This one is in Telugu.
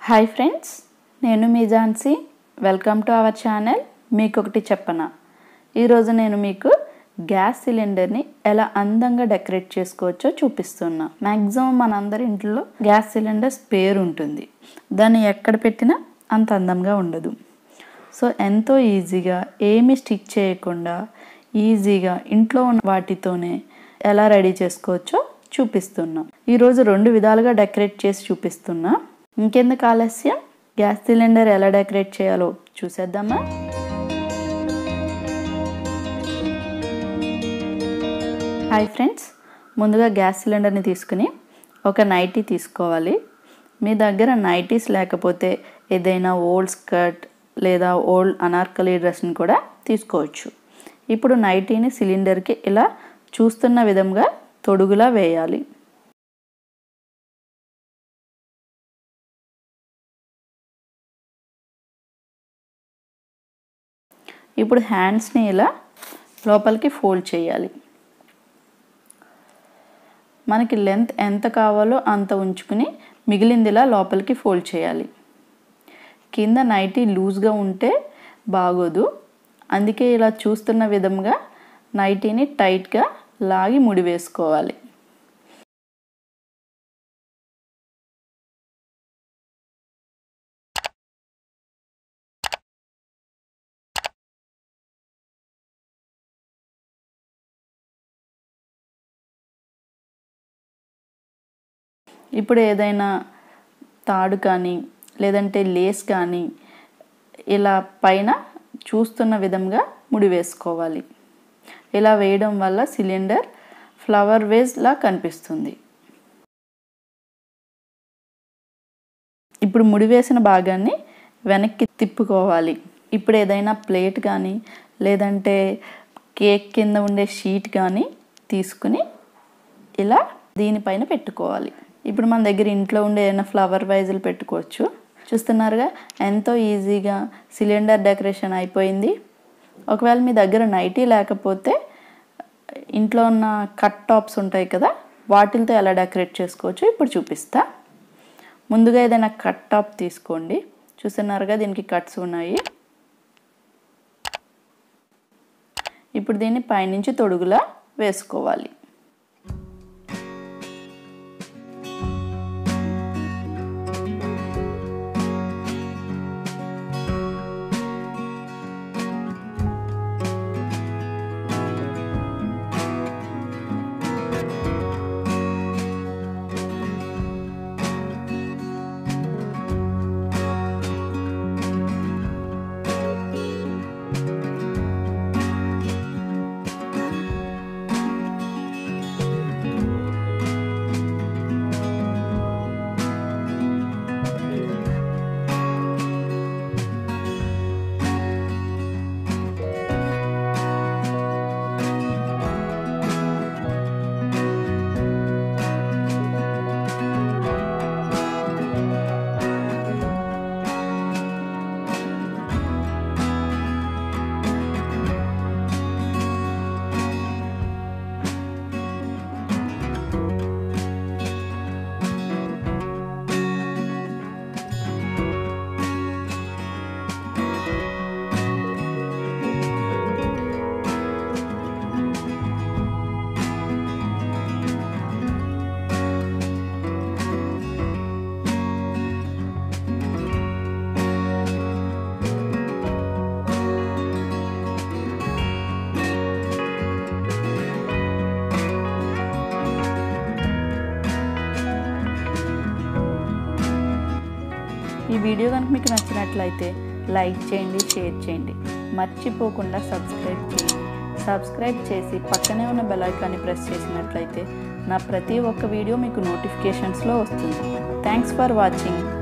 హాయ్ ఫ్రెండ్స్ నేను మీ Jhansi welcome to our channel మీకు ఒకటి చెప్పనా ఈరోజు నేను మీకు గ్యాస్ సిలిండర్ని ఎలా అందంగా డెకరేట్ చేసుకోవచ్చో చూపిస్తున్నా మ్యాక్సిమం మనందరి ఇంట్లో గ్యాస్ సిలిండర్ స్పేర్ ఉంటుంది దాన్ని ఎక్కడ పెట్టినా అంత అందంగా ఉండదు సో ఎంతో ఈజీగా ఏమీ స్టిక్ చేయకుండా ఈజీగా ఇంట్లో ఉన్న వాటితోనే ఎలా రెడీ చేసుకోవచ్చో చూపిస్తున్నా ఈరోజు రెండు విధాలుగా డెకరేట్ చేసి చూపిస్తున్నా ఇంకెందుకు ఆలస్యం గ్యాస్ సిలిండర్ ఎలా డెకరేట్ చేయాలో చూసేద్దామా హాయ్ ఫ్రెండ్స్ ముందుగా గ్యాస్ సిలిండర్ని తీసుకుని ఒక నైటీ తీసుకోవాలి మీ దగ్గర నైటీస్ లేకపోతే ఏదైనా ఓల్డ్ స్కర్ట్ లేదా ఓల్డ్ అనార్కలి డ్రెస్ని కూడా తీసుకోవచ్చు ఇప్పుడు నైటీని సిలిండర్కి ఇలా చూస్తున్న విధంగా తొడుగులా వేయాలి ఇప్పుడు హ్యాండ్స్ని ఇలా లోపలికి ఫోల్డ్ చేయాలి మనకి లెంత్ ఎంత కావాలో అంత ఉంచుకుని మిగిలిందిలా లోపలికి ఫోల్డ్ చేయాలి కింద నైటీ లూజ్గా ఉంటే బాగోదు అందుకే ఇలా చూస్తున్న విధంగా నైటీని టైట్గా లాగి ముడి వేసుకోవాలి ఇప్పుడు ఏదైనా తాడు కానీ లేదంటే లేస్ కానీ ఇలా పైన చూస్తున్న విధంగా ముడి వేసుకోవాలి ఇలా వేయడం వల్ల సిలిండర్ ఫ్లవర్ వేస్లా కనిపిస్తుంది ఇప్పుడు ముడి వేసిన భాగాన్ని వెనక్కి తిప్పుకోవాలి ఇప్పుడు ఏదైనా ప్లేట్ కానీ లేదంటే కేక్ కింద ఉండే షీట్ కానీ తీసుకుని ఇలా దీనిపైన పెట్టుకోవాలి ఇప్పుడు మన దగ్గర ఇంట్లో ఉండే ఏమైనా ఫ్లవర్ వైజులు పెట్టుకోవచ్చు చూస్తున్నారుగా ఎంతో ఈజీగా సిలిండర్ డెకరేషన్ అయిపోయింది ఒకవేళ మీ దగ్గర నైటీ లేకపోతే ఇంట్లో ఉన్న కట్ టాప్స్ ఉంటాయి కదా వాటిలతో ఎలా డెకరేట్ చేసుకోవచ్చు ఇప్పుడు చూపిస్తా ముందుగా ఏదైనా కట్ టాప్ తీసుకోండి చూస్తున్నారుగా దీనికి కట్స్ ఉన్నాయి ఇప్పుడు దీన్ని పైనుంచి తొడుగులా వేసుకోవాలి ఈ వీడియో కనుక మీకు నచ్చినట్లయితే లైక్ చేయండి షేర్ చేయండి మర్చిపోకుండా సబ్స్క్రైబ్ చేయండి సబ్స్క్రైబ్ చేసి పక్కనే ఉన్న బెల్ ఐకాన్ని ప్రెస్ చేసినట్లయితే నా ప్రతి ఒక్క వీడియో మీకు నోటిఫికేషన్స్లో వస్తుంది థ్యాంక్స్ ఫర్ వాచింగ్